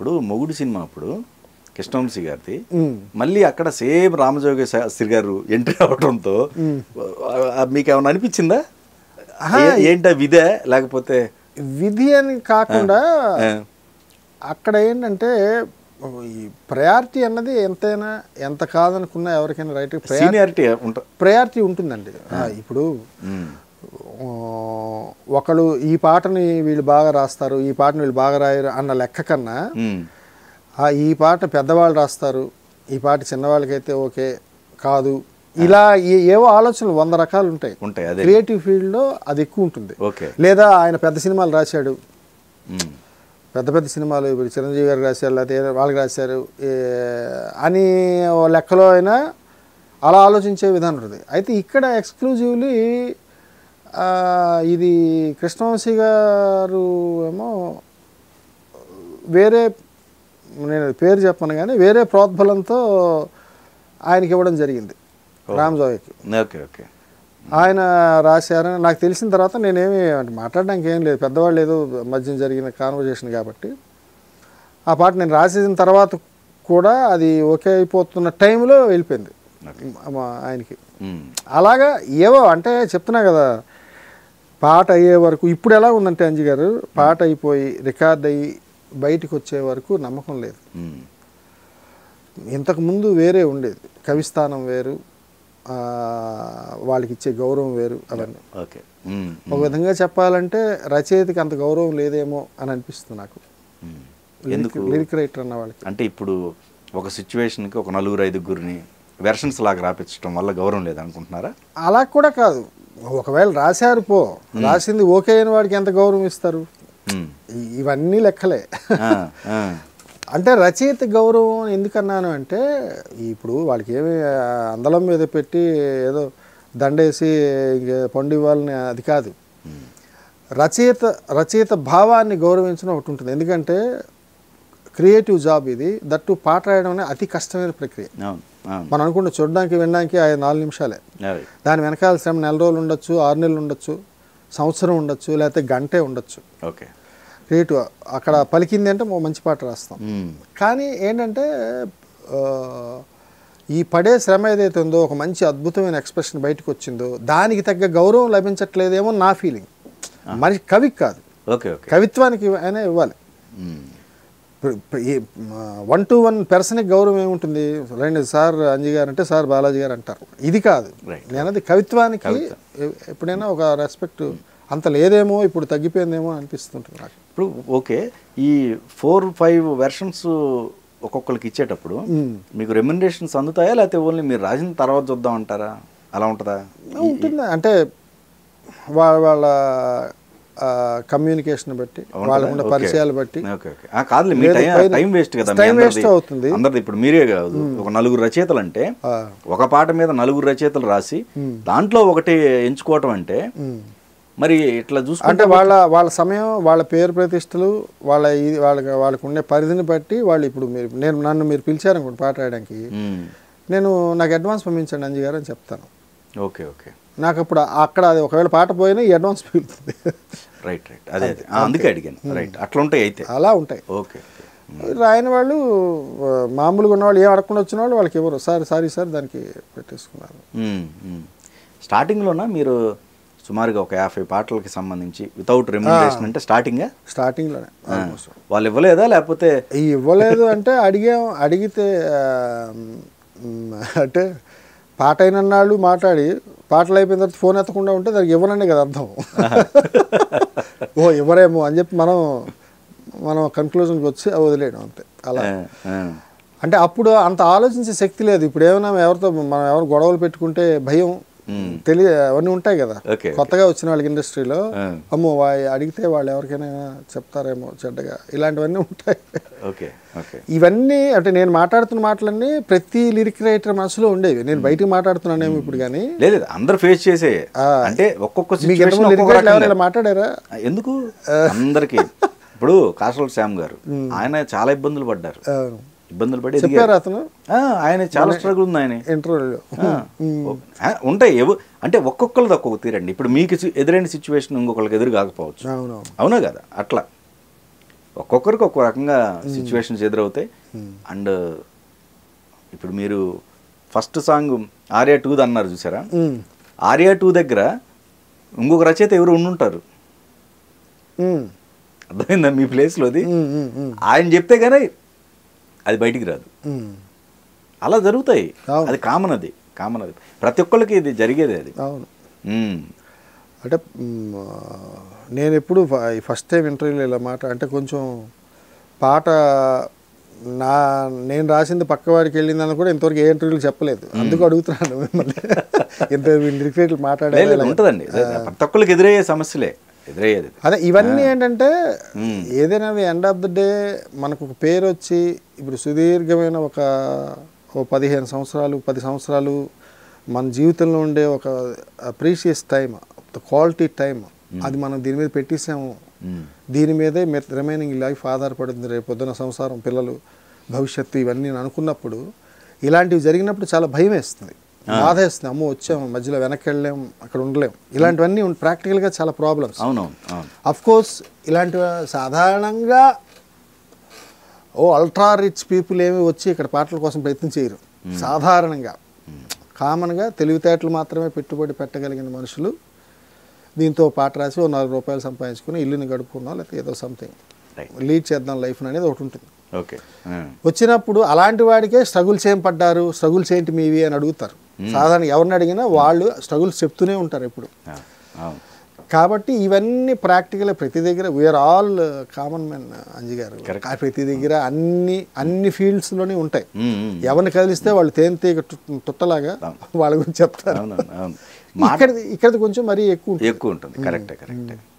ఇప్పుడు మొగుడు సినిమా అప్పుడు కృష్ణవంశీ గారిది ఉమ్. మళ్ళీ అక్కడ సేమ్ రామజోగి శాస్త్రి గారు ఎంట్రీ అవడంతో ఆ, మీకు ఏమైనా అనిపించిందా ఏ- ఏంటా విదే లేకపోతే విధి అని కాకుండా ఆ, అక్కడ ఏంటంటే ఈ ప్రయారిటీ అన్నది ఎంతైనా ఎంత కాదనుకున్నా ఎవరికైనా రైట్ సీనియారిటీ ఉంటా ప్రయారిటీ ఉంటుందండి ఆ, ఇప్పుడు ఉమ్, ఆ, ఒకళ్ళు ఈ పాటని వీళ్ళు బాగా రాస్తారు ఈ పాటని వీళ్ళు బాగా రాయరు అన్న లెక్క కన్నా ఉమ్, ఆ, ఈ పాట పెద్దవాళ్ళు రాస్తారు ఈ పాట చిన్నవాళ్ళకైతే ఓకే కాదు ఇలా ఏ- ఏవో ఆలోచనలు వంద రకాలు ఉంటాయి ఉంటాయి అదే క్రియేటివ్ ఫీల్డ్లో అది ఎక్కువ ఉంటుంది ఓకే లేదా ఆయన పెద్ద సినిమాలు రాశాడు ఉమ్, పెద్ద పెద్ద సినిమాలు ఇప్పుడు చిరంజీవి గారు రాశారు లేకపోతే ఏదో వాళ్ళకి రాశారు ఏ- అని ఓ లెక్కలో అయినా అలా ఆలోచించే విధానం ఉంటుంది అయితే ఇక్కడ ఎక్స్క్లూజివ్లీ ఇది కృష్ణవంశీ గారు ఏమో వేరే నేను పేరు చెప్పను కానీ వేరే ప్రోద్బలంతో ఆయనకి ఇవ్వడం జరిగింది రామజోయకి ఓకే ఓకే ఆయన రాశారని నాకు తెలిసిన తర్వాత నేనేమి అంటే మాట్లాడడానికి ఏం లేదు పెద్దవాళ్ళు ఏదో మధ్య జరిగిన కాన్వర్జేషన్ కాబట్టి ఆ పాట నేను రాసేసిన తర్వాత కూడా అది ఓకే అయిపోతున్న టైంలో వెళ్ళిపోయింది మా ఆయనకి ఉమ్, అలాగా ఏవో అంటే చెప్తున్నా కదా పాట అయ్యే వరకు ఇప్పుడు ఎలా ఉందంటే అంజి గారు పాట అయిపోయి రికార్డ్ అయ్యి బయటికి వచ్చే వరకు నమ్మకం లేదు ఉమ్, ఇంతకు ముందు వేరే ఉండేది కవిస్థానం వేరు ఆ, వాళ్ళకి ఇచ్చే గౌరవం వేరు అవన్నీ ఓకే ఉమ్, ఒక విధంగా చెప్పాలంటే రచయితకి అంత గౌరవం లేదేమో అని అనిపిస్తుంది నాకు ఉమ్. ఎందుకు లిరిక్ రైటర్ అన్న వాళ్ళకి అంటే ఇప్పుడు ఒక సిచ్యువేషన్కి ఒక నలుగురు ఐదుగురిని వెర్షన్స్ లాగా రాపించడం వల్ల గౌరవం లేదనుకుంటున్నారా అలా కూడా కాదు ఒకవేళ రాశారు పో రాసింది ఓకే అయిన వాడికి ఎంత గౌరవం ఇస్తారు ఉమ్, ఇ- ఇవన్నీ లెక్కలే ఆ, ఆ, అంటే రచయిత గౌరవం ఎందుకన్నాను అంటే ఇప్పుడు వాళ్ళకి ఏమి ఆ, అందలం మీద పెట్టి ఏదో దండేసి ఇంక పండు ఇవ్వాలని అది కాదు ఉమ్, రచయిత రచయిత భావాన్ని గౌరవించడం ఒకటి ఉంటుంది ఎందుకంటే క్రియేటివ్ జాబ్ ఇది దట్టు పాట రాయడం అనేది అతి కష్టమైన ప్రక్రియ అవును అవును మనం అనుకుంటే చూడడానికి వినడానికి ఐదు నాలుగు నిమిషాలే అదే దాని వెనకాల శ్రమ నెల రోజులు ఉండొచ్చు ఆరు నెలలు ఉండొచ్చు సంవత్సరం ఉండొచ్చు లేకపోతే గంటే ఉండొచ్చు ఓకే క్రియేటివ్ అక్కడ పలికింది అంటే ఓ మంచి పాట రాస్తాం ఉమ్, కానీ ఏంటంటే ఆ, ఈ పడే శ్రమ ఏదైతే ఉందో ఒక మంచి అద్భుతమైన ఎక్స్ప్రెషన్ బయటకు వచ్చిందో దానికి తగ్గ గౌరవం లభించట్లేదేమో నా ఫీలింగ్ మనిషి కవికి కాదు ఓకే ఓకే కవిత్వానికి అయినా ఇవ్వాలి ఉమ్, వన్ టు వన్ పర్సన్కి గౌరవం ఏముంటుంది రండి సార్ అంజీ గారు అంటే సార్ బాలాజీ గారు అంటారు ఇది కాదు Right. నేనది కవిత్వానికి ఎ- ఎప్పుడైనా ఒక రెస్పెక్ట్ అంత లేదేమో ఇప్పుడు తగ్గిపోయిందేమో అనిపిస్తుంటుంది నాకు ఇప్పుడు ఓకే ఈ ఫోర్ ఫైవ్ వెర్షన్స్ ఒక్కొక్కరికి ఇచ్చేటప్పుడు మీకు రెమ్యునరేషన్స్ అందుతాయా లేకపోతే ఓన్లీ మీరు రాసిన తర్వాత చూద్దాం అంటారా అలా ఉంటుందా ఉంటుంది అంటే వాళ్ళ వాళ్ళ కమ్యూనికేషన్ బట్టి వాళ్ళకున్న ఓకే. పరిచయాలు బట్టి ఓకే ఓకే ఆ, కాదులే మీ లేదు, టైం పైన- టైం వేస్ట్ కదా మీ టైం అందరిది. వేస్ట్ అవుతుంది. అందరిది ఇప్పుడు మీరే కాదు ఒక నలుగురు రచయితలు అంటే ఆ, ఒక పాట మీద నలుగురు రచయితలు రాసి దాంట్లో ఒకటి ఎంచుకోవటం అంటే ఉమ్. మరి ఇట్లా చూసుకుంటే అంటే వాళ్ళ వాళ్ళ సమయం వాళ్ళ పేరు ప్రతిష్టలు వాళ్ళ ఇది వాళ్ళకి వాళ్ళకు ఉండే పరిధిని బట్టి వాళ్ళు ఇప్పుడు మీరు నేను నన్ను మీరు పిలిచారు అనుకోండి పాట రాయడానికి ఉమ్, నేను నాకు అడ్వాన్స్ పంపించండి అంజీ గారు అని చెప్తాను ఓకే ఓకే నాకు అప్పుడు అక్కడ అది ఒకవేళ పాట పోయినా ఈ అడ్వాన్స్ మిగులుతుంది రైట్ రైట్ అదే అదే ఆ, అందుకే అడిగాను రైట్ అట్లా ఉంటాయి అయితే అలా ఉంటాయి ఓకే రాయని వాళ్ళు ఆ, మామూలుగా ఉన్న వాళ్ళు ఏం అడగకుండా వచ్చిన వాళ్ళు వాళ్ళకి ఎవరు సారీ సారీ సార్ దానికి పెట్టేసుకున్నారు మ్మ్, మ్మ్. స్టార్టింగ్లోనా మీరు సుమారుగా ఒక యాభై పాటలకి సంబంధించి వితౌట్ రెమ్యునరేషన్ అంటే స్టార్టింగే స్టార్టింగ్లోనే ఆల్మోస్ట్ వాళ్ళు ఇవ్వలేదా లేకపోతే ఈ ఇవ్వలేదు అంటే అడిగాం అడిగితే ఆ, మ్, అంటే పాట అయినన్నాళ్ళు మాట్లాడి పాటలు అయిపోయిన తర్వాత ఫోన్ ఎత్తకుండా ఉంటే దానికి ఇవ్వనండి కదా అర్థం ఓ ఇవ్వరేమో అని చెప్పి మనం మనం కన్క్లూజన్కి వచ్చి అవి వదిలేయడం అంతే అలా ఆ, ఆ, అంటే అప్పుడు అంత ఆలోచించే శక్తి లేదు ఇప్పుడు ఏమైనా ఎవరితో మనం ఎవరు గొడవలు పెట్టుకుంటే భయం తెలియ అవన్నీ ఉంటాయి కదా ఓకే, కొత్తగా వచ్చిన వాళ్ళకి ఇండస్ట్రీలో ఆ. అమ్మో వా అడిగితే వాళ్ళు ఎవరికైనా చెప్తారేమో చెడ్డగా ఇలాంటివన్నీ ఉంటాయి ఓకే ఓకే ఇవన్నీ అంటే నేను మాట్లాడుతున్న మాటలన్నీ ప్రతి లిరిక్ రైటర్ మనసులో ఉండేవి నేను బయటికి మాట్లాడుతున్నానేమో ఇప్పుడు కానీ లేదు లేదు, అందరు ఫేస్ చేసే ఆ. అంటే ఒక్కొక్క మీకు situation ఎంతమంది లిరిక్ ఒక్కొక్క రైటర్లు రకంగా. ఎవరైనా మాట్లాడారా ఆ, ఎందుకు అందరికి ఇప్పుడు కాసల శ్యామ్ గారు ఆయన చాలా ఇబ్బందులు పడ్డారు ఆ, ఇబ్బందులు పడి ఎదిగారు. చెప్పారా అతను ఆ, ఆయన చాలా స్ట్రగుల్ ఉంది ఆయన ఇంటర్వ్యూలో ఆ, ఆ, ఉంటాయి ఎవ అంటే ఒక్కొక్కరిది ఒక్కొక్క తీరండి ఇప్పుడు మీకు సి- ఎదురైన సిచ్యువేషన్ ఇంకొకరికి ఎదురు కాకపోవచ్చు అవునవును అవునా కదా అట్లా ఒక్కొక్కరికి ఒక్కో రకంగా సిచ్యువేషన్స్ ఎదురవుతాయి అండ్ ఇప్పుడు మీరు ఫస్ట్ సాంగ్ ఆర్యా టూది అన్నారు చూసారా ఉమ్, ఆర్యా టూ దగ్గర ఇంకొక రచయిత ఎవరు ఉండుంటారు ఉమ్, అర్థమైందా మీ ప్లేస్లోది ఉమ్, ఉమ్, ఉమ్, ఆయన చెప్తే కానీ అది బయటికి రాదు ఉమ్. అలా జరుగుతాయి అవును. అది కామన్ అది కామన్ అది ప్రతి ఒక్కరికి ఇది జరిగేది అది అవును ఉమ్. అంటే మ్, నేను ఎప్పుడు ఫస్ట్ టైం ఇంటర్వ్యూలో ఇలా మాట అంటే కొంచెం పాట నా నేను రాసింది పక్కవాడికి వెళ్ళిందని కూడా ఇంతవరకు ఏ ఇంటర్వ్యూలు చెప్పలేదు అందుకు అడుగుతున్నాను మిమ్మల్ని ఇంత లిరిక్రేట్లు లేదు, మాట్లాడే లేదు, ఉంటుందండి ప్రతి ఒక్కరికి ఎదురయ్యే సమస్యలే ఎదురయ్యేది అదే ఇవన్నీ ఏంటంటే మ్మ్. ఏదైనా ఎండ్ ఆఫ్ ద డే మనకు ఒక పేరు వచ్చి ఇప్పుడు సుదీర్ఘమైన ఒక ఓ పదిహేను సంవత్సరాలు పది సంవత్సరాలు మన జీవితంలో ఉండే ఒక ప్రీషియస్ టైం క్వాలిటీ టైం అది మనం దీని మీద పెట్టేసాము ఉమ్. దీని మీదే రిమైనింగ్ లైఫ్ ఆధారపడింది రేపు పొద్దున సంసారం పిల్లలు భవిష్యత్తు ఇవన్నీ నేను అనుకున్నప్పుడు ఇలాంటివి జరిగినప్పుడు చాలా భయం వేస్తుంది బాధ వేస్తుంది అమ్మో వచ్చాము మధ్యలో వెనక్కి వెళ్ళలేం అక్కడ ఉండలేం ఇలాంటివన్నీ ప్రాక్టికల్గా చాలా ప్రాబ్లమ్స్ అవునవును అవును అఫ్ కోర్స్ ఇలాంటి సాధారణంగా ఓ అల్ట్రా రిచ్ పీపుల్ ఏమి వచ్చి ఇక్కడ పాటల కోసం ప్రయత్నం చేయరు సాధారణంగా కామన్గా తెలివితేటలు మాత్రమే పెట్టుబడి పెట్టగలిగిన మనుషులు దీంతో పాట రాసి ఓ నాలుగు రూపాయలు సంపాదించుకుని ఇల్లుని గడుపుకున్నాం లేకపోతే ఏదో సంథింగ్ రైట్ లీడ్ చేద్దాం లైఫ్ అనేది ఒకటి ఉంటుంది ఓకే వచ్చినప్పుడు అలాంటి వాడికే స్ట్రగుల్స్ ఏం పడ్డారు స్ట్రగుల్స్ ఏంటి మీవి అని అడుగుతారు సాధారణ ఎవరిని అడిగినా వాళ్ళు స్ట్రగుల్స్ చెప్తూనే ఉంటారు ఎప్పుడు అవును కాబట్టి ఇవన్నీ ప్రాక్టికల్ ప్రతి దగ్గర we are all common men Anji garu Correct. ఆ ప్రతి దగ్గర అన్ని అన్ని ఫీల్డ్స్లోనే ఉంటాయి ఉమ్, ఉమ్. ఎవరిని కదిలిస్తే వాళ్ళు తేనెతీగ టు- తుట్టలాగా వాళ్ళ గురించి చెప్తారు అవునవును అవును ఇక్కడ ఇక్కడది కొంచెం మరీ ఎక్కువ ఉంటుంది. ఎక్కువ ఉంటుంది కరెక్టే కరెక్టే